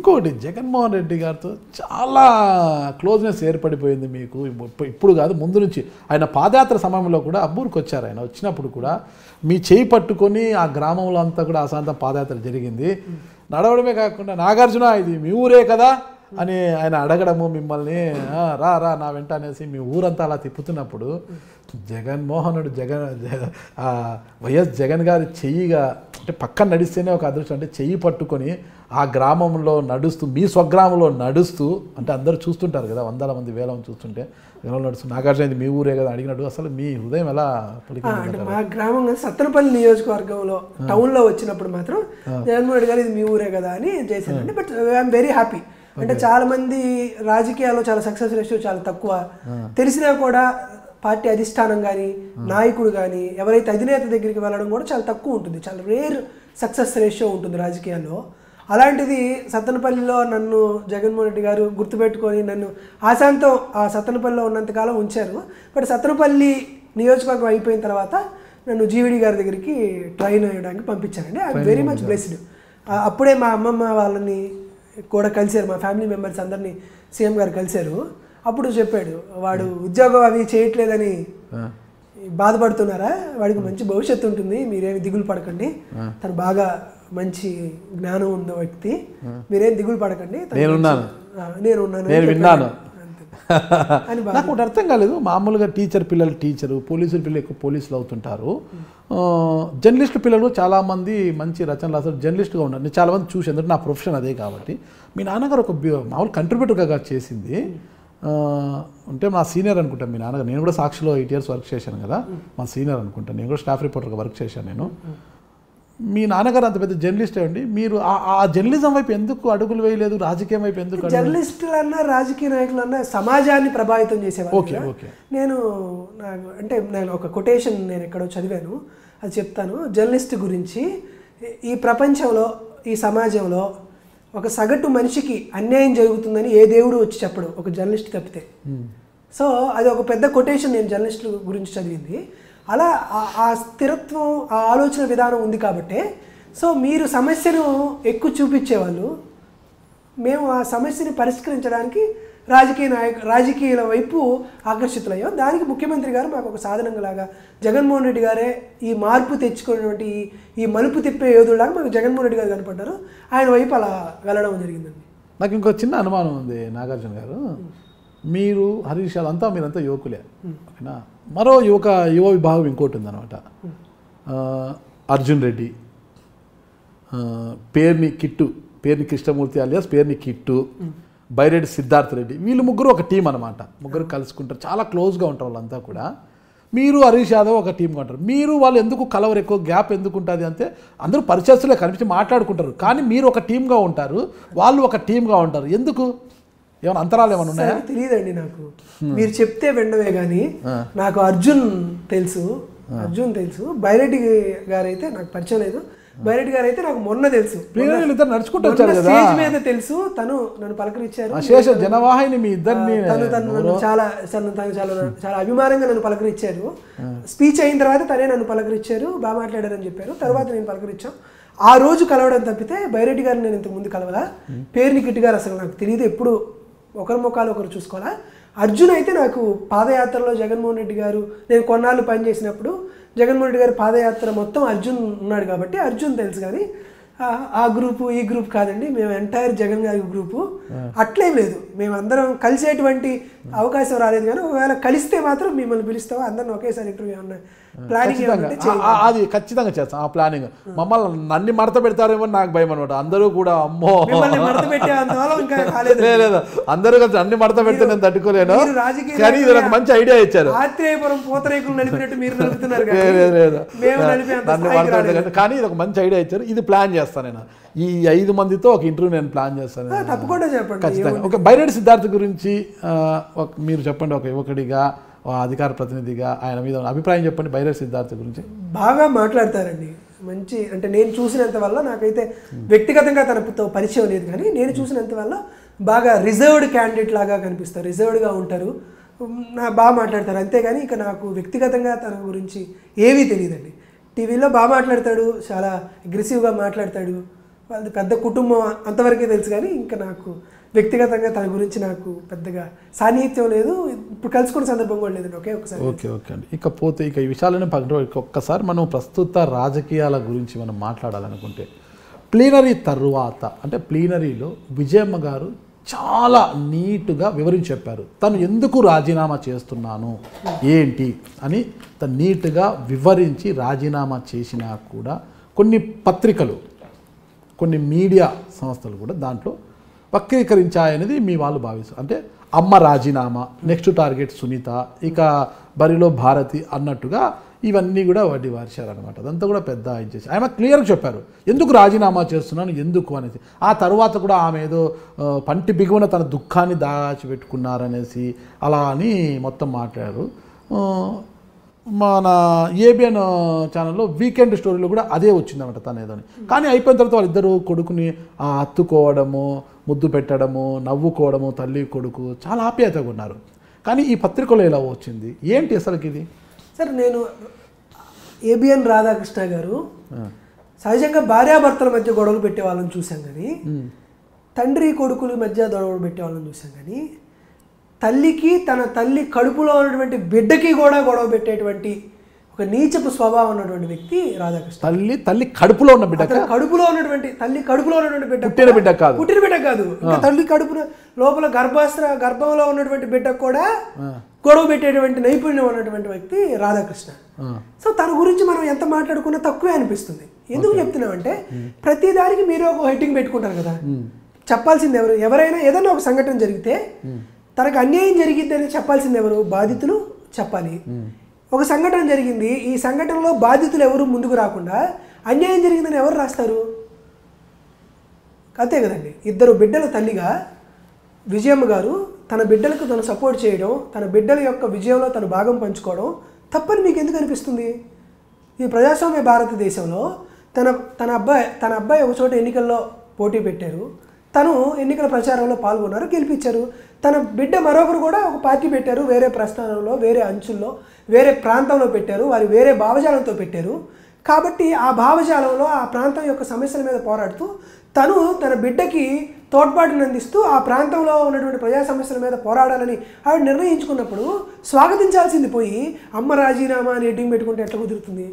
ఇంకోటి జగన్మోహన్ రెడ్డి గారితో చాలా క్లోజ్నెస్ ఏర్పడిపోయింది మీకు ఇప్పు- ఇప్పుడు కాదు ముందు నుంచి ఆయన పాదయాత్ర సమయంలో కూడా అబ్బూరికి వచ్చారు ఆయన వచ్చినప్పుడు కూడా మీ చేయి పట్టుకొని ఆ గ్రామంలో అంతా కూడా అశాంతం పాదయాత్ర జరిగింది నడవడమే కాకుండా నాగార్జున ఇది మీ ఊరే కదా అని ఆయన అడగడము మిమ్మల్ని "ఆ, రా రా నా వెంట అనేసి మీ ఊరంతా అలా తిప్పుతున్నప్పుడు జగన్మోహనుడు జగన్ జగ- ఆ వైఎస్ జగన్ గారి చెయ్యిగా అంటే పక్కన నడిస్తేనే ఒక అదృష్టం అంటే చెయ్యి పట్టుకొని ఆ గ్రామంలో నడుస్తూ మీ స్వగ్రామంలో నడుస్తూ అంటే అందరూ చూస్తుంటారు కదా వందల మంది వేల మంది చూస్తుంటే ఎవరో నడుస్తూ నాగార్జున ఇది మీ ఊరే కదా అడిగినట్టు అసలు మీ హృదయం ఎలా ఆ, పలికింది అంటే మా గ్రామం కదా, సత్తెనపల్లి నియోజకవర్గంలో టౌన్ లో వచ్చినప్పుడు మాత్రం జగన్మోహన్ రెడ్డి గారు ఇది మీ ఊరే కదా అని చేశానండి బట్ ఐఎమ్ వెరీ హ్యాపీ అంటే చాలా మంది రాజకీయాల్లో చాలా సక్సెస్ రేషియో చాలా తక్కువ తెలిసినా కూడా పార్టీ అధిష్టానం కానీ నాయకుడు కానీ ఎవరైతే అధినేత దగ్గరికి వెళ్ళడం కూడా చాలా తక్కువ ఉంటుంది చాలా రేర్ సక్సెస్ రేషియో ఉంటుంది రాజకీయాల్లో అలాంటిది సత్తెనపల్లిలో నన్ను జగన్మోహన్ రెడ్డి గారు గుర్తుపెట్టుకొని నన్ను ఆశాంతం ఆ సత్తెనపల్లిలో ఉన్నంతకాలం ఉంచారు బట్ సత్తెనపల్లి నియోజకవర్గం అయిపోయిన తర్వాత నన్ను జీవిడి గారి దగ్గరికి ట్రైన్ వేయడానికి పంపించారండి ఐఎమ్ వెరీ మచ్ బ్లెస్డ్ అప్పుడే మా అమ్మమ్మ వాళ్ళని కూడా కలిశారు మా ఫ్యామిలీ మెంబర్స్ అందరినీ సీఎం గారు కలిశారు అప్పుడు చెప్పాడు వాడు ఉద్యోగం అవి చేయట్లేదని బాధపడుతున్నారా వాడికి మంచి భవిష్యత్తు ఉంటుంది మీరేమి దిగులు పడకండి తను బాగా మంచి జ్ఞానం ఉన్న వ్యక్తి మీరేం దిగులు పడకండి తను నేనున్నాను. ఆ, నేను ఉన్నాను నేను విన్నాను అంతే. అని బాగా నాకు ఒకటి అర్థం కాలేదు మామూలుగా టీచర్ పిల్లలు టీచరు పోలీసుల పిల్లలు ఎక్కువ పోలీసులు అవుతుంటారు ఆ, జర్నలిస్టు పిల్లలు చాలామంది మంచి రచనలు రాస్తారు జర్నలిస్ట్గా ఉన్నారు నేను చాలామంది చూసి ఎందుకంటే నా ప్రొఫెషన్ అదే కాబట్టి మీ నాన్నగారు ఒక బ్యూ- మామూలు కంట్రిబ్యూటర్గా చేసింది ఆ, అంటే మా సీనియర్ అనుకుంటాను మీ నాన్నగారు నేను కూడా సాక్షిలో ఎయిట్ ఇయర్స్ వర్క్ చేశాను కదా మా సీనియర్ అనుకుంటాను నేను కూడా స్టాఫ్ రిపోర్టర్గా వర్క్ చేశాను నేను మీ నాన్నగారు అంత పెద్ద జర్నలిస్ట్ అండి మీరు ఆ- ఆ జర్నలిజం వైపు ఎందుకు అడుగులు వేయలేదు రాజకీయం వైపు ఎందుకు అడుగులు- జర్నలిస్టులన్నా రాజకీయ నాయకులన్నా సమాజాన్ని ప్రభావితం చేసేవాళ్ళు ఓకే కదా. ఓకే నేను నాకు అంటే నేను ఒక కొటేషన్ నేను ఎక్కడో చదివాను అది చెప్తాను జర్నలిస్ట్ గురించి ఈ ప్రపంచంలో ఈ సమాజంలో ఒక సగటు మనిషికి అన్యాయం జరుగుతుందని ఏ దేవుడు వచ్చి చెప్పడు ఒక జర్నలిస్ట్ తప్పితే సో అది ఒక పెద్ద కొటేషన్ నేను జర్నలిస్టుల గురించి చదివింది అలా ఆ- ఆ స్థిరత్వం ఆ ఆలోచన విధానం ఉంది కాబట్టే సో మీరు సమస్యను ఎక్కువ చూపించేవాళ్ళు మేము ఆ సమస్యని పరిష్కరించడానికి రాజకీయ నాయక రాజకీయాల వైపు ఆకర్షితులయ్యాం దానికి ముఖ్యమంత్రి గారు మాకు ఒక సాధనంలాగా జగన్మోహన్ రెడ్డి గారే ఈ మార్పు తెచ్చుకున్నటువంటి ఈ- ఈ మలుపు తిప్పే యోధులాగా మాకు జగన్మోహన్ రెడ్డి గారు కనపడ్డారు ఆయన వైపు అలా వెళ్ళడం జరిగిందండి నాకు ఇంకో చిన్న అనుమానం ఉంది నాగార్జున గారు మీరు హరీష్ యాదవ్ అంతా మీరంతా యువకులే ఓకేనా మరో యువక యువ విభాగం ఇంకోటి ఉందన్నమాట ఆ, అర్జున్ రెడ్డి ఆ, పేర్ని కిట్టు పేర్ని కృష్ణమూర్తి అలియాస్ పేర్ని కిట్టు బైరెడ్డి సిద్ధార్థ్ రెడ్డి వీళ్ళు ముగ్గురు ఒక టీం అనమాట ముగ్గురు కలుసుకుంటారు చాలా క్లోజ్గా ఉంటారు వాళ్ళంతా కూడా మీరు హరీష్ యాదవ్ ఒక టీంగా ఉంటారు మీరు వాళ్ళు ఎందుకు కలవరు ఎక్కువ గ్యాప్ ఎందుకు ఉంటుంది అంటే అందరూ పరిచయస్తులే కనిపించి మాట్లాడుకుంటారు కానీ మీరు ఒక టీంగా ఉంటారు వాళ్ళు ఒక టీంగా ఉంటారు ఎందుకు ఏమైనా అంతరాలు ఏమైనా ఉన్నాయా సరే, తెలియదండి నాకు మీరు చెప్తే వినడమే కానీ నాకు అర్జున్ తెలుసు అర్జున్ తెలుసు బైరెడ్డి గారు అయితే నాకు పరిచయం లేదు బైరెడ్డి గారు అయితే నాకు మొన్న తెలుసు ప్రియులు వీళ్ళిద్దరు నడుచుకుంటూ మొన్న వచ్చారు కదా స్టేజ్ మీద తెలుసు తను నన్ను పలకరించారు అశేష జనవాహిని మీ ఇద్దరిని తను తను నన్ను చాలా తను తను చాలా చాలా అభిమానంగా నన్ను పలకరించారు స్పీచ్ అయిన తర్వాత తనే నన్ను పలకరించారు బాగా మాట్లాడారని చెప్పారు తర్వాత నేను పలకరించాం ఆ రోజు కలవడం తప్పితే బైరెడ్డి గారిని నేను ఇంతకు ముందు కలవలా పేరుని కిట్టి గారు అసలు నాకు తెలియదు ఎప్పుడు ఒకరి ముఖాలు ఒకరు చూసుకోవాలా అర్జున్ అయితే నాకు పాదయాత్రలో జగన్మోహన్ రెడ్డి గారు నేను కొన్నాళ్ళు పనిచేసినప్పుడు జగన్మోహన్ రెడ్డి గారి పాదయాత్ర మొత్తం అర్జున్ ఉన్నాడు కాబట్టి అర్జున్ తెలుసు కానీ ఆ- ఆ గ్రూపు ఈ గ్రూప్ కాదండి మేము ఎంటైర్ జగన్ గారి గ్రూపు అట్లేం లేదు మేము అందరం కలిసేటువంటి అవకాశం రాలేదు కానీ ఒకవేళ కలిస్తే మాత్రం మిమ్మల్ని పిలుస్తావా అందరిని ఒకేసారి ఇంటర్వ్యూ అన్న ప్లానింగ్ ఖచ్చితంగా ఏమంటే ఆ- ఆ- అది ఖచ్చితంగా చేస్తాం ఆ ప్లానింగ్ మమ్మల్ని నన్ను మడత పెడతారేమో అని నాకు భయం అనమాట అందరూ కూడా అమ్మో మిమ్మల్ని మడత పెట్టే అంతవరకు ఇంకా కాలేదు లేదు లేదు అందరూ కలిసి అన్ని మడత పెడితే నేను తట్టుకోలేను మీరు రాజకీయ కానీ ఇది నాకు మంచి ఐడియా ఇచ్చారు ఆత్రేయపురం పూతరేకులు నడిపినట్టు మీరు నడుపుతున్నారు కానీ లేదు, లేదు, లేదు. మేము నడిపే అంత నన్ను స్థాయికి మడత రాలేదు. పెట్టకండి. కానీ ఇది ఒక మంచి ఐడియా ఇచ్చారు ఇది ప్లాన్ చేస్తాను నేను ఈ ఐదు మందితో ఒక ఇంటర్వ్యూ నేను ప్లాన్ చేస్తాను ఆ, తప్పకుండా చెప్పండి ఖచ్చితంగా ఒక బైరెడ్డి సిద్ధార్థ గురించి ఆ, ఒక మీరు చెప్పండి ఒక యువకుడిగా ఒక అధికార ప్రతినిధిగా ఆయన మీద ఉన్న అభిప్రాయం చెప్పండి బైరెడ్డి సిద్ధార్థ గురించి బాగా మాట్లాడతారండి మంచి అంటే నేను చూసినంత వల్ల నాకైతే వ్యక్తిగతంగా తనతో పరిచయం లేదు కానీ నేను చూసినంత వల్ల బాగా రిజర్వ్డ్ క్యాండిడేట్ లాగా కనిపిస్తారు రిజర్వ్డ్గా ఉంటారు ఉమ్, నా బాగా మాట్లాడతారు అంతేగాని ఇక నాకు వ్యక్తిగతంగా తన గురించి ఏమీ తెలియదండి టీవీలో బాగా మాట్లాడతాడు చాలా అగ్రెసివ్గా మాట్లాడతాడు వాళ్ళది పెద్ద కుటుంబం అంతవరకే తెలుసు కానీ ఇంకా నాకు వ్యక్తిగతంగా తన గురించి నాకు పెద్దగా సాన్నిహిత్యం లేదు ఇప్పుడు కలుసుకున్న సందర్భం కూడా లేదండి ఒకే ఒకసారి ఓకే ఓకే అండి ఇకపోతే ఇక ఈ విషయాలను పక్కన పెట్టి ఒక్కసారి మనం ప్రస్తుత రాజకీయాల గురించి మనం మాట్లాడాలనుకుంటే ప్లీనరీ తరువాత అంటే ప్లీనరీలో విజయమ్మ గారు చాలా నీటుగా వివరించి చెప్పారు తను ఎందుకు రాజీనామా చేస్తున్నాను ఏంటి అని తను నీట్గా వివరించి రాజీనామా చేసినా కూడా కొన్ని పత్రికలు కొన్ని మీడియా సంస్థలు కూడా దాంట్లో వక్రీకరించాయనేది మీ వాళ్ళు భావిస్తారు అంటే అమ్మ రాజీనామా నెక్స్ట్ టార్గెట్ సునీత ఇక బరిలో భారతి అన్నట్టుగా ఇవన్నీ కూడా వాటి వార్చారనమాట అదంతా కూడా పెద్ద ఇది చేసి ఆమె క్లియర్గా చెప్పారు ఎందుకు రాజీనామా చేస్తున్నాను ఎందుకు అనేసి ఆ తర్వాత కూడా ఆమె ఏదో ఆ, పంటి బిగువన తన దుఃఖాన్ని దాచిపెట్టుకున్నారనేసి అలా అని మొత్తం మాట్లాడారు ఆ, మన ఏబిఎన్ ఛానల్లో వీకెండ్ స్టోరీలో కూడా అదే వచ్చిందన్నమాట తన ఏదో అని. కానీ అయిపోయిన తర్వాత వాళ్ళిద్దరూ కొడుకుని ఆ, హత్తుకోవడము ముద్దు పెట్టడము నవ్వుకోవడము తల్లి కొడుకు చాలా ఆప్యాయతగా ఉన్నారు కానీ ఈ పత్రికలో ఎలా వచ్చింది ఏంటి అసలుకి ఇది సార్ నేను ఏబిఎన్ రాధాకృష్ణ గారు ఆ, సహజంగా భార్యాభర్తల మధ్య గొడవలు పెట్టే వాళ్ళని చూసాం కానీ ఉమ్, తండ్రి కొడుకుల మధ్య గొడవలు పెట్టే వాళ్ళని చూసాం కానీ తల్లికి తన తల్లి కడుపులో ఉన్నటువంటి బిడ్డకి కూడా గొడవ పెట్టేటువంటి ఒక నీచపు స్వభావం ఉన్నటువంటి వ్యక్తి రాధాకృష్ణ తల్లి తల్లి కడుపులో ఉన్న బిడ్డ అతని కడుపులో ఉన్నటువంటి తల్లి కడుపులో ఉన్నటువంటి బిడ్డ పుట్టిన బిడ్డ కాదు పుట్టిన బిడ్డ కాదు ఇంకా తల్లి కడుపున లోపల గర్భాస్త్ర గర్భంలో ఉన్నటువంటి బిడ్డకు కూడా ఆ, గొడవ పెట్టేటువంటి నైపుణ్యం ఉన్నటువంటి వ్యక్తి రాధాకృష్ణ ఆ, సో తన గురించి మనం ఎంత మాట్లాడుకున్నా తక్కువే అనిపిస్తుంది ఎందుకు చెప్తున్నామంటే ప్రతి దానికి మీరే ఒక హెడ్డింగ్ పెట్టుకుంటారు కదా చెప్పాల్సింది ఎవరు ఎవరైనా ఏదైనా ఒక సంఘటన జరిగితే తనకు అన్యాయం జరిగిద్దని చెప్పాల్సింది ఎవరు బాధితులు చెప్పాలి ఒక సంఘటన జరిగింది ఈ సంఘటనలో బాధితులు ఎవరు ముందుకు రాకుండా అన్యాయం జరిగిందని ఎవరు రాస్తారు అంతే కదండి ఇద్దరు బిడ్డల తల్లిగా విజయమ్మ గారు తన బిడ్డలకు తను సపోర్ట్ చేయడం తన బిడ్డల యొక్క విజయంలో తను భాగం పంచుకోవడం తప్పని మీకు ఎందుకు అనిపిస్తుంది ఈ ప్రజాస్వామ్య భారతదేశంలో తన తన అబ్బాయి తన అబ్బాయి ఒక చోట ఎన్నికల్లో పోటీ పెట్టారు తను ఎన్నికల ప్రచారంలో పాల్గొన్నారు గెలిపించారు తన బిడ్డ మరొకరు కూడా ఒక పార్టీ పెట్టారు వేరే ప్రస్థానంలో వేరే అంచుల్లో వేరే ప్రాంతంలో పెట్టారు వారి వేరే భావజాలంతో పెట్టారు కాబట్టి ఆ భావజాలంలో ఆ ప్రాంతం యొక్క సమస్యల మీద పోరాడుతూ తను తన బిడ్డకి తోడ్పాటును అందిస్తూ ఆ ప్రాంతంలో ఉన్నటువంటి ప్రజా సమస్యల మీద పోరాడాలని ఆవిడ నిర్ణయించుకున్నప్పుడు స్వాగతించాల్సింది పోయి అమ్మ రాజీనామా అని హెడ్డింగ్ పెట్టుకుంటే ఎట్లా కుదురుతుంది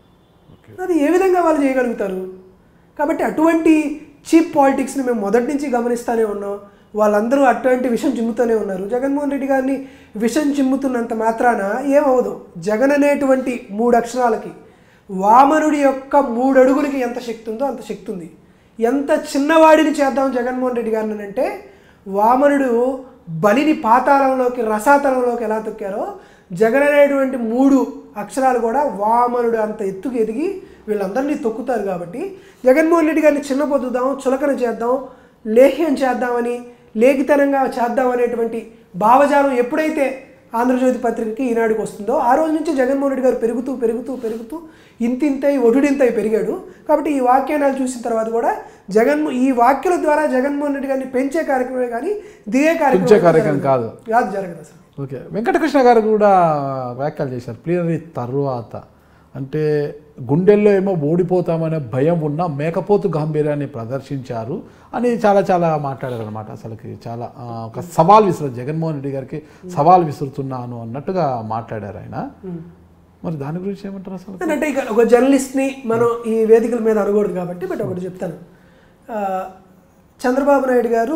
అది ఏ విధంగా వాళ్ళు చేయగలుగుతారు కాబట్టి అటువంటి చీప్ పాలిటిక్స్ని మేము మొదటి నుంచి గమనిస్తూనే ఉన్నాం వాళ్ళందరూ అటువంటి విషం చిమ్ముతూనే ఉన్నారు జగన్మోహన్ రెడ్డి గారిని విషం చిమ్ముతున్నంత మాత్రాన ఏమవదు జగన్ అనేటువంటి మూడు అక్షరాలకి వామనుడి యొక్క మూడు అడుగులకి ఎంత శక్తి ఉందో అంత శక్తి ఉంది ఎంత చిన్నవాడిని చేద్దాం జగన్మోహన్ రెడ్డి గారిని అంటే వామనుడు బలిని పాతాళంలోకి రసాతలంలోకి ఎలా తొక్కారో జగన్ అనేటువంటి మూడు అక్షరాలు కూడా వామనుడు అంత ఎత్తుకు ఎదిగి వీళ్ళందరినీ తొక్కుతారు కాబట్టి జగన్మోహన్ రెడ్డి గారిని చిన్నపోతుదాం చులకన చేద్దాం లేహ్యం చేద్దామని లేఖితనంగా చేద్దాం అనేటువంటి భావజాలం ఎప్పుడైతే ఆంధ్రజ్యోతి పత్రికకి ఈనాడుకి వస్తుందో ఆ రోజు నుంచి జగన్మోహన్ రెడ్డి గారు పెరుగుతూ పెరుగుతూ పెరుగుతూ ఇంతింతై ఒటుడింతై పెరిగాడు కాబట్టి ఈ వాక్యాలు చూసిన తర్వాత కూడా జగన్ ఈ వాక్యాల ద్వారా జగన్మోహన్ రెడ్డి గారిని పెంచే కార్యక్రమమే కానీ దిగే పెంచే కార్యక్రమం కార్యక్రమం కాదు కాదు జరగదు అసలు ఓకే వెంకటకృష్ణ గారు కూడా వ్యాఖ్యలు చేశారు ప్లీనరీ తర్వాత అంటే గుండెల్లో ఏమో ఓడిపోతామనే భయం ఉన్న మేకపోతు గాంభీర్యాన్ని ప్రదర్శించారు అని చాలా చాలా మాట్లాడారు అనమాట అసలుకి చాలా ఆ, ఒక సవాల్ విసురు జగన్మోహన్ రెడ్డి గారికి సవాల్ విసురుతున్నాను అన్నట్టుగా మాట్లాడారు ఆయన మరి దాని గురించి ఏమంటారు అసలు అంటే ఇక ఒక జర్నలిస్ట్ని మనం ఈ వేదికల మీద అనకూడదు కాబట్టి బట్ ఒకటి చెప్తాను ఆ, చంద్రబాబు నాయుడు గారు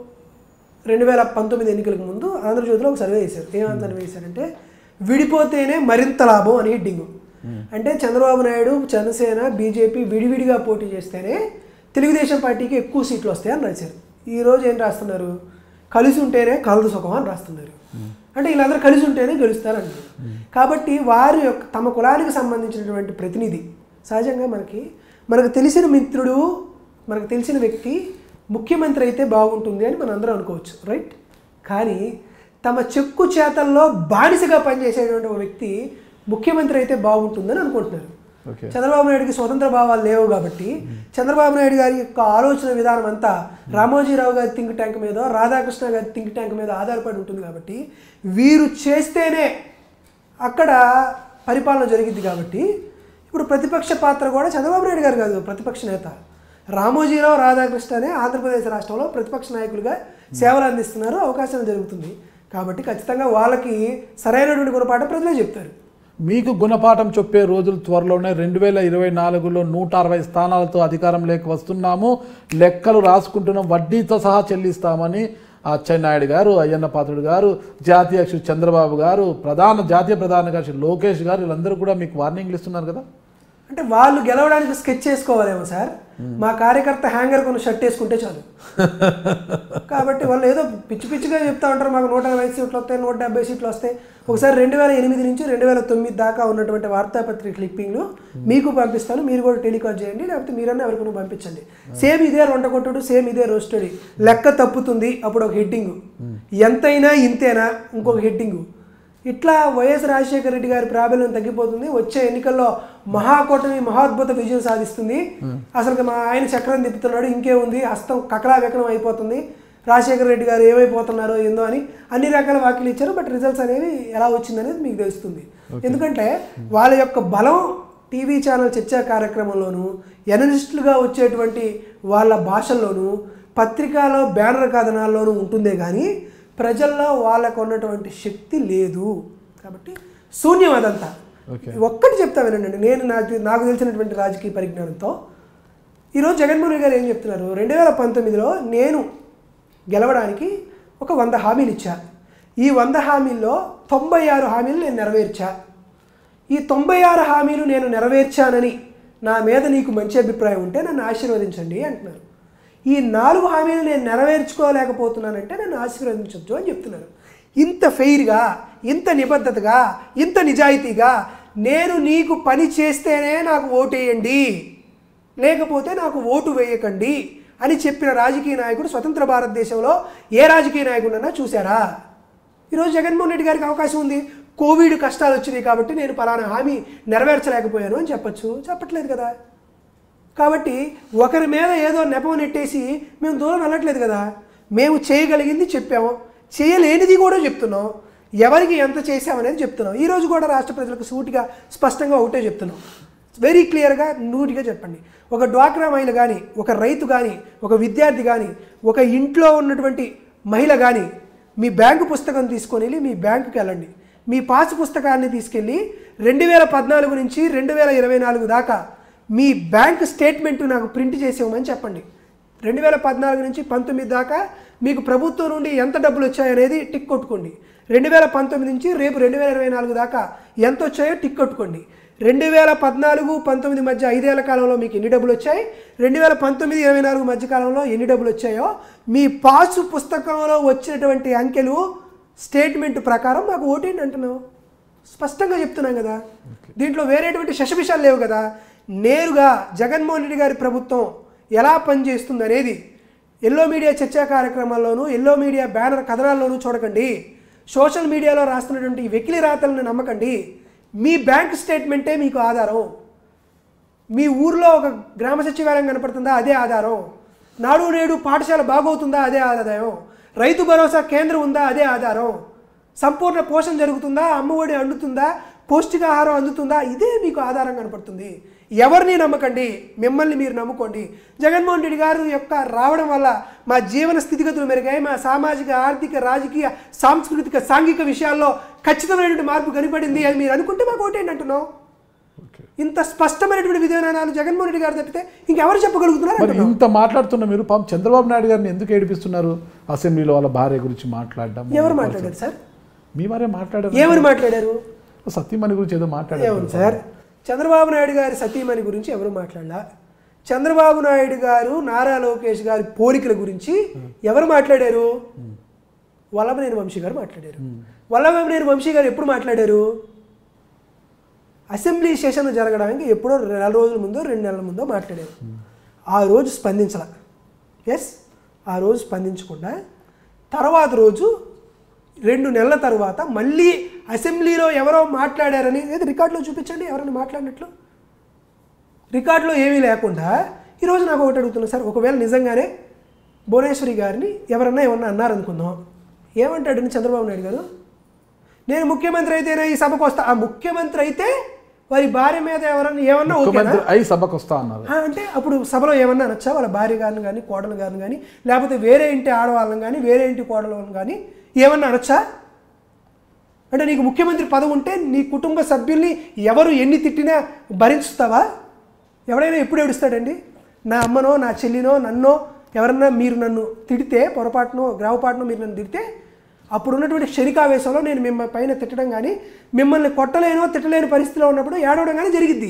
రెండు వేల పంతొమ్మిది ఎన్నికలకు ముందు ఆంధ్రజ్యోతిలో ఒక సర్వే చేశారు ఏమంత సర్వే చేశారంటే విడిపోతేనే మరింత లాభం అని హెడ్డింగ్ అంటే చంద్రబాబు నాయుడు జనసేన బీజేపీ విడివిడిగా పోటీ చేస్తేనే తెలుగుదేశం పార్టీకి ఎక్కువ సీట్లు వస్తాయని రాశారు ఈ రోజు ఏం రాస్తున్నారు కలిసి ఉంటేనే కలదు సుఖం అని రాస్తున్నారు అంటే వీళ్ళందరూ కలిసి ఉంటేనే గెలుస్తారు అంటారు కాబట్టి వారి యొక్క తమ కులానికి సంబంధించినటువంటి ప్రతినిధి సహజంగా మనకి మనకు తెలిసిన మిత్రుడు మనకు తెలిసిన వ్యక్తి ముఖ్యమంత్రి అయితే బాగుంటుంది అని మనం అందరం అనుకోవచ్చు రైట్ కానీ తమ చెక్కు చేతల్లో బానిసగా పనిచేసేటువంటి ఒక వ్యక్తి ముఖ్యమంత్రి అయితే బాగుంటుందని అనుకుంటున్నారు ఓకే చంద్రబాబు నాయుడుకి స్వతంత్ర భావాలు లేవు కాబట్టి చంద్రబాబు నాయుడు గారి యొక్క ఆలోచన విధానం అంతా రామోజీరావు గారి థింక్ ట్యాంక్ మీద రాధాకృష్ణ గారి థింక్ ట్యాంక్ మీద ఆధారపడి ఉంటుంది కాబట్టి వీరు చేస్తేనే అక్కడ పరిపాలన జరిగింది కాబట్టి ఇప్పుడు ప్రతిపక్ష పాత్ర కూడా చంద్రబాబు నాయుడు గారు కాదు ప్రతిపక్ష నేత రామోజీరావు రాధాకృష్ణ అనే ఆంధ్రప్రదేశ్ రాష్ట్రంలో ప్రతిపక్ష నాయకులుగా సేవలు అందిస్తున్నారు అవకాశం జరుగుతుంది కాబట్టి ఖచ్చితంగా వాళ్ళకి సరైనటువంటి గుణపాఠం ప్రజలే చెప్తారు మీకు గుణపాఠం చెప్పే రోజులు త్వరలోనే రెండు వేల ఇరవై నాలుగులో నూట అరవై స్థానాలతో అధికారంలోకి వస్తున్నాము లెక్కలు రాసుకుంటున్నాం వడ్డీతో సహా చెల్లిస్తామని అచ్చెన్నాయుడు గారు అయ్యన్న పాత్రుడు గారు జాతీయ అధ్యక్షుడు చంద్రబాబు గారు ప్రధాన జాతీయ ప్రధాన కార్యదర్శి లోకేష్ గారు వీళ్ళందరూ కూడా మీకు వార్నింగ్లు ఇస్తున్నారు కదా అంటే వాళ్ళు గెలవడానికి స్కెచ్ చేసుకోవాలేమో సార్ మా కార్యకర్త హ్యాంగర్ కొన్ని షర్ట్ వేసుకుంటే చాలు కాబట్టి వాళ్ళు ఏదో పిచ్చి పిచ్చిగా చెప్తా ఉంటారు మాకు నూట అరవై సీట్లు వస్తాయి నూట డెబ్బై సీట్లు వస్తాయి ఒకసారి రెండు వేల ఎనిమిది నుంచి రెండు వేల తొమ్మిది దాకా ఉన్నటువంటి వార్తాపత్రిక క్లిప్పింగ్లు మీకు పంపిస్తాను మీరు కూడా టెలికాస్ట్ చేయండి లేకపోతే మీరన్నా ఎవరికైనా పంపించండి సేమ్ ఇదే రొంట కొట్టుడు సేమ్ ఇదే రోస్టరీ లెక్క తప్పుతుంది అప్పుడు ఒక హెడ్డింగ్ ఎంతైనా ఇంతేనా ఇంకొక హెడ్డింగ్ ఇట్లా వైఎస్ రాజశేఖర రెడ్డి గారి ప్రాబల్యం తగ్గిపోతుంది వచ్చే ఎన్నికల్లో మహాకూటమి మహాద్భుత విజయం సాధిస్తుంది అసలు మా ఆయన చక్రం తిప్పుతున్నాడు ఇంకే ఉంది హస్తం కకలా వెకలం అయిపోతుంది రాజశేఖర రెడ్డి గారు ఏమైపోతున్నారో ఏందో అని అన్ని రకాల వ్యాఖ్యలు ఇచ్చారు బట్ రిజల్ట్స్ అనేవి ఎలా వచ్చిందనేది మీకు తెలుస్తుంది ఎందుకంటే వాళ్ళ యొక్క బలం టీవీ ఛానల్ చర్చా కార్యక్రమంలోనూ ఎనలిస్టులుగా వచ్చేటువంటి వాళ్ళ భాషల్లోనూ పత్రికలో బ్యానర్ కథనాల్లోనూ ఉంటుందే కానీ ప్రజల్లో వాళ్ళకు ఉన్నటువంటి శక్తి లేదు కాబట్టి శూన్యం అదంతా ఓకే ఒక్కటి చెప్తా వినండి నేను నాకు నాకు తెలిసినటువంటి రాజకీయ పరిజ్ఞానంతో ఈరోజు జగన్మోహన్ రెడ్డి గారు ఏం చెప్తున్నారు రెండు వేల పంతొమ్మిదిలో నేను గెలవడానికి ఒక వంద హామీలు ఇచ్చా ఈ వంద హామీల్లో తొంభై ఆరు హామీలు నేను నెరవేర్చా ఈ తొంభై ఆరు హామీలు నేను నెరవేర్చానని నా మీద నీకు మంచి అభిప్రాయం ఉంటే నన్ను ఆశీర్వదించండి అంటున్నారు ఈ నాలుగు హామీలు నేను నెరవేర్చుకోలేకపోతున్నానంటే నన్ను ఆశీర్వదించొద్దు అని చెప్తున్నారు ఇంత ఫెయిర్గా ఇంత నిబద్ధతగా ఇంత నిజాయితీగా నేను నీకు పని చేస్తేనే నాకు ఓటేయండి లేకపోతే నాకు ఓటు వేయకండి అని చెప్పిన రాజకీయ నాయకుడు స్వతంత్ర భారతదేశంలో ఏ రాజకీయ నాయకుడన్నా చూసారా ఈరోజు జగన్మోహన్ రెడ్డి గారికి అవకాశం ఉంది కోవిడ్ కష్టాలు వచ్చినాయి కాబట్టి నేను పలానా హామీ నెరవేర్చలేకపోయాను అని చెప్పొచ్చు చెప్పట్లేదు కదా కాబట్టి ఒకరి మీద ఏదో నెపం నెట్టేసి మేము దూరం వెళ్ళట్లేదు కదా మేము చేయగలిగింది చెప్పాము చేయలేనిది కూడా చెప్తున్నాం ఎవరికి ఎంత చేసామనేది చెప్తున్నాం ఈరోజు కూడా రాష్ట్ర ప్రజలకు సూటిగా స్పష్టంగా ఒకటే చెప్తున్నాం వెరీ క్లియర్గా నూటిగా చెప్పండి ఒక డ్వాక్రా మహిళ కానీ ఒక రైతు కానీ ఒక విద్యార్థి కానీ ఒక ఇంట్లో ఉన్నటువంటి మహిళ కానీ మీ బ్యాంకు పుస్తకం తీసుకొని వెళ్ళి మీ బ్యాంకుకి వెళ్ళండి మీ పాస్ పుస్తకాన్ని తీసుకెళ్ళి రెండు వేల పద్నాలుగు నుంచి రెండు వేల ఇరవై నాలుగు దాకా మీ బ్యాంక్ స్టేట్మెంట్ నాకు ప్రింట్ చేసి ఇవ్వమని చెప్పండి రెండు వేల పద్నాలుగు నుంచి పంతొమ్మిది దాకా మీకు ప్రభుత్వం నుండి ఎంత డబ్బులు వచ్చాయనేది టిక్ కొట్టుకోండి రెండు వేల పంతొమ్మిది నుంచి రేపు రెండు వేల ఇరవై నాలుగు దాకా ఎంత వచ్చాయో టిక్ కొట్టుకోండి రెండు వేల పద్నాలుగు పంతొమ్మిది మధ్య ఐదేళ్ల కాలంలో మీకు ఎన్ని డబ్బులు వచ్చాయి రెండు వేల పంతొమ్మిది ఇరవై నాలుగు మధ్య కాలంలో ఎన్ని డబ్బులు వచ్చాయో మీ పాసు పుస్తకంలో వచ్చినటువంటి అంకెలు స్టేట్మెంట్ ప్రకారం మాకు ఓటేంటి అంటున్నావు స్పష్టంగా చెప్తున్నాం కదా దీంట్లో వేరేటువంటి శశభిషాలు లేవు కదా నేరుగా జగన్మోహన్ రెడ్డి గారి ప్రభుత్వం ఎలా పనిచేస్తుంది అనేది ఎల్లో మీడియా చర్చా కార్యక్రమాల్లోనూ ఎల్లో మీడియా బ్యానర్ కథనాల్లోనూ చూడకండి సోషల్ మీడియాలో రాస్తున్నటువంటి ఈ వెకిలి రాతలను నమ్మకండి మీ బ్యాంక్ స్టేట్మెంటే మీకు ఆధారం మీ ఊర్లో ఒక గ్రామ సచివాలయం కనపడుతుందా అదే ఆధారం నాడు నేడు పాఠశాల బాగవుతుందా అదే ఆదాయం రైతు భరోసా కేంద్రం ఉందా అదే ఆధారం సంపూర్ణ పోషణ జరుగుతుందా అమ్మఒడి అందుతుందా పౌష్టికాహారం అందుతుందా ఇదే మీకు ఆధారం కనపడుతుంది ఎవరిని నమ్మకండి మిమ్మల్ని మీరు నమ్ముకోండి జగన్మోహన్ రెడ్డి గారు యొక్క రావడం వల్ల మా జీవన స్థితిగతులు మెరుగాయి మా సామాజిక ఆర్థిక రాజకీయ సాంస్కృతిక సాంఘిక విషయాల్లో ఖచ్చితమైనటువంటి మార్పు కనపడింది అని మీరు అనుకుంటే మాకు ఓటేంటి అంటున్నాం ఓకే ఇంత స్పష్టమైనటువంటి విధానాలు జగన్మోహన్ రెడ్డి గారు తప్పితే ఇంకెవరు చెప్పగలుగుతున్నారు మరి ఇంత మాట్లాడుతున్న మీరు పాపం చంద్రబాబు నాయుడు గారిని ఎందుకు ఏడిపిస్తున్నారు అసెంబ్లీలో వాళ్ళ భార్య గురించి మాట్లాడడం ఎవరు మాట్లాడారు సార్ మీ వారే మాట్లాడారు ఏమని మాట్లాడారు సత్యమణి గురించి ఏదో మాట్లాడారు ఏమని సార్ చంద్రబాబు నాయుడు గారి సతీమణి గురించి ఎవరు మాట్లాడలా చంద్రబాబు నాయుడు గారు నారా లోకేష్ గారి పోలికల గురించి ఎవరు మాట్లాడారు వల్లభనేని వంశీ గారు మాట్లాడారు వల్లభనేని వంశీ గారు ఎప్పుడు మాట్లాడారు అసెంబ్లీ సెషన్ జరగడానికి ఎప్పుడో నెల రోజుల ముందో రెండు నెలల ముందో మాట్లాడారు ఆ రోజు స్పందించాల ఎస్ ఆ రోజు స్పందించకుండా తర్వాత రోజు రెండు నెలల తర్వాత మళ్ళీ అసెంబ్లీలో ఎవరో మాట్లాడారని ఏది రికార్డులో చూపించండి ఎవరైనా మాట్లాడినట్లు రికార్డులో ఏమీ లేకుండా ఈరోజు నాకు ఒకటి అడుగుతున్నా సార్ ఒకవేళ నిజంగానే భువనేశ్వరి గారిని ఎవరన్నా ఏమన్నా అన్నారనుకుందాం ఏమంటాడని చంద్రబాబు నాయుడు గారు నేను ముఖ్యమంత్రి అయితేనే ఈ సభకు వస్తా ఆ ముఖ్యమంత్రి అయితే వారి భార్య మీద ఎవరన్నా ఏమన్నా ఓకేనా ముఖ్యమంత్రి అయి సభకు వస్తా అన్నారు ఆ, అంటే అప్పుడు సభలో ఏమన్నా అనొచ్చా వాళ్ళ భార్య గారిని కానీ కోడలు గారిని కానీ లేకపోతే వేరే ఇంటి ఆడవాళ్ళని కానీ వేరే ఇంటి కోడలను కానీ ఏమన్నా అనొచ్చా అంటే నీకు ముఖ్యమంత్రి పదవి ఉంటే నీ కుటుంబ సభ్యుల్ని ఎవరు ఎన్ని తిట్టినా భరించుతావా ఎవడైనా ఎప్పుడు ఏడుస్తాడండి నా అమ్మనో నా చెల్లినో నన్నో ఎవరన్నా మీరు నన్ను తిడితే పొరపాటునో గ్రామపాటునో మీరు నన్ను తిడితే అప్పుడు ఉన్నటువంటి క్షణికావేశంలో నేను మిమ్మల్ని పైన తిట్టడం కానీ మిమ్మల్ని కొట్టలేనో తిట్టలేని పరిస్థితిలో ఉన్నప్పుడు ఏడవడం కానీ జరిగిద్ది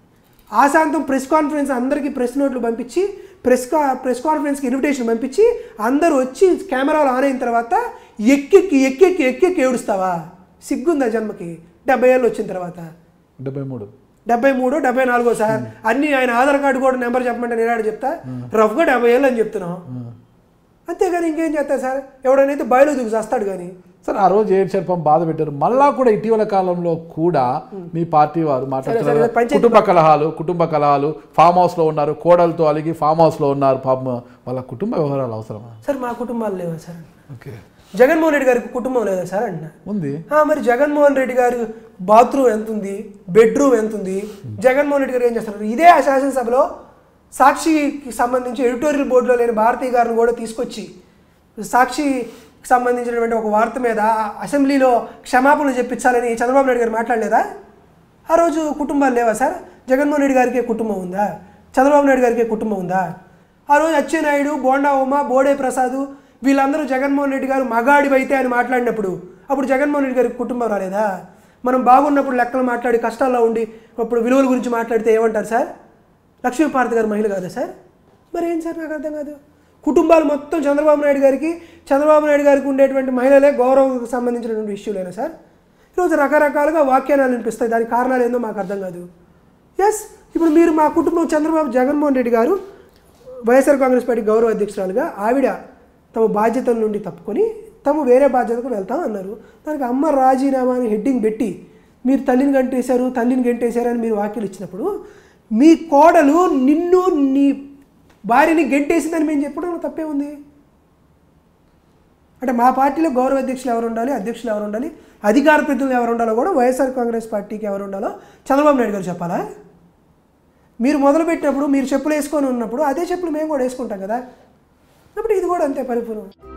ఆశాంతం ప్రెస్ కాన్ఫరెన్స్ అందరికీ ప్రెస్ నోట్లు పంపించి ప్రెస్ కా ప్రెస్ కాన్ఫరెన్స్కి ఇన్విటేషన్ పంపించి అందరూ వచ్చి కెమెరాలు ఆన్ అయిన తర్వాత ఎక్కెక్కి ఎక్కెక్కి ఎక్కెక్కి ఏడుస్తావా సిగ్గుందా జన్మకి డెబ్బై ఏళ్ళు వచ్చిన తర్వాత డెబ్బై మూడు డెబ్బై మూడు డెబ్బై నాలుగో సార్ అన్ని ఆయన ఆధార్ కార్డు కూడా నెంబర్ చెప్పమంటే నేను చెప్తా రఫ్గా డెబ్బై ఏళ్ళు అని చెప్తున్నాం అంతేగాని ఇంకేం చేస్తారు సార్ ఎవడనైతే బయలు దిగు చేస్తాడు కానీ సరే ఆ రోజు ఏడు చేర్పం బాధ పెట్టారు మళ్ళా కూడా ఇటీవల కాలంలో కూడా మీ పార్టీ వారు మాట్లాడుతున్నారు సరే, పంచాయతీ కుటుంబ కలహాలు కుటుంబ కలహాలు ఫామ్ హౌస్ లో ఉన్నారు కోడలతో అలిగి ఫామ్ హౌస్ లో ఉన్నారు పాపం వాళ్ళ కుటుంబ వ్యవహారాలు అవసరమా సార్ మా కుటుంబాలు లేవా సార్ ఓకే జగన్మోహన్ రెడ్డి గారికి కుటుంబం లేదా సార్ అంటున్నా ఉంది ఆ, మరి జగన్మోహన్ రెడ్డి గారు బాత్రూమ్ ఎంత ఉంది బెడ్రూమ్ ఎంత ఉంది జగన్మోహన్ రెడ్డి గారు ఏం చేస్తున్నారు ఇదే ఆ శాసనసభలో సాక్షికి సంబంధించి ఎడిటోరియల్ బోర్డులో లేని భారతీయ గారిని కూడా తీసుకొచ్చి సాక్షికి సంబంధించినటువంటి ఒక వార్త మీద అసెంబ్లీలో క్షమాపణలు చెప్పించాలని చంద్రబాబు నాయుడు గారు మాట్లాడలేదా ఆ రోజు కుటుంబాలు లేవా సార్ జగన్మోహన్ రెడ్డి గారికి కుటుంబం ఉందా చంద్రబాబు నాయుడు గారికి కుటుంబం ఉందా ఆ రోజు అచ్చెన్నాయుడు బోండా ఉమ బోడే ప్రసాద్ వీళ్ళందరూ జగన్మోహన్ రెడ్డి గారు మగాడివైతే అని మాట్లాడినప్పుడు అప్పుడు జగన్మోహన్ రెడ్డి గారికి కుటుంబం రాలేదా మనం బాగున్నప్పుడు లెక్కలు మాట్లాడి కష్టాల్లో ఉండి అప్పుడు విలువల గురించి మాట్లాడితే ఏమంటారు సార్ లక్ష్మీపార్తి గారు మహిళ కాదా సార్ మరి ఏం సార్ నాకు అర్థం కాదు కుటుంబాలు మొత్తం చంద్రబాబు నాయుడు గారికి చంద్రబాబు నాయుడు గారికి ఉండేటువంటి మహిళలే గౌరవంకి సంబంధించినటువంటి ఇష్యూలేనా సార్ ఈరోజు రకరకాలుగా వాక్యాలు వినిపిస్తాయి దానికి కారణాలు ఏందో మాకు అర్థం కాదు ఎస్ ఇప్పుడు మీరు మా కుటుంబం చంద్రబాబు జగన్మోహన్ రెడ్డి గారు వైఎస్ఆర్ కాంగ్రెస్ పార్టీ గౌరవ అధ్యక్షురాలుగా ఆవిడ తమ బాధ్యతల నుండి తప్పుకొని తాము వేరే బాధ్యతకు వెళ్తాం అన్నారు దానికి అమ్మ రాజీనామా అని హెడ్డింగ్ పెట్టి మీరు తల్లిని గంటేశారు తల్లిని గంటేశారు అని మీరు వాక్యలు ఇచ్చినప్పుడు మీ కోడలు నిన్ను నీ భార్యని గెంటేసిందని మేము చెప్పడం తప్పే ఉంది అంటే మా పార్టీలో గౌరవ అధ్యక్షులు ఎవరు ఉండాలి అధ్యక్షులు ఎవరు ఉండాలి అధికార ప్రతినిధులు ఎవరు ఉండాలో కూడా వైఎస్ఆర్ కాంగ్రెస్ పార్టీకి ఎవరు ఉండాలో చంద్రబాబు నాయుడు గారు చెప్పాలా మీరు మొదలుపెట్టినప్పుడు మీరు చెప్పులు వేసుకొని ఉన్నప్పుడు అదే చెప్పులు మేము కూడా వేసుకుంటాం కదా అప్పుడు ఇది కూడా అంతే పరిపూర్ణం